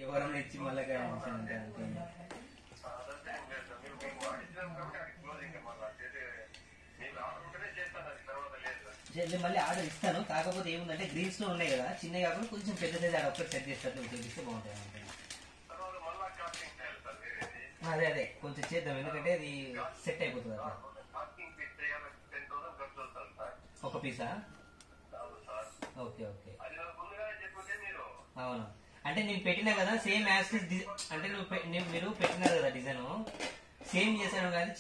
ఎవరన్నా ఇచ్చి మళ్ళీ క్యాన్సిల్ అంటే అంతే అదంతా ఏం లేదు సార్ మీరు మేము అడిగినాం కాబట్టి అది క్లోజ్ ఇంకా మళ్ళీ చేసే మీకు ఆర్డర్ ఉంటేనే చేస్తాను అది తర్వాత లేదు సార్ నేను మళ్ళీ ఆర్డర్ ఇస్తాను కాకపోతే ఏముందంటే గ్రీన్స్ లో ఉన్నాయి కదా చిన్నవి కాకుండా కొంచెం పెద్ద సైజ్ ఆడ ఒక్కటి సెట్ చేస్తారు ఉపయోగిస్తే బాగుంటాయి అంతే తర్వాత మళ్ళీ కాస్టింగ్ చేయాలి సార్ వేరేది అదే అదే కొంచెం చేద్దాం ఎందుకంటే అది సెట్ అయిపోతుంది అట్లా కాస్టింగ్ పీస్ చేయాలి టెన్ థౌసండ్ ఖర్చు అవుతుంది సార్ ఒక పీసా అవును సార్ ఓకే ఓకే అది నాకు ముందుగానే చెప్పుంటే మీరు అవును అంటే నేను పెట్టినా కదా సేమ్ యాక్సిస్ అంటే నువ్వు పె- నేను- మీరు పెట్టినారు కదా డిజైన్ సేమ్ చేశాను కానీ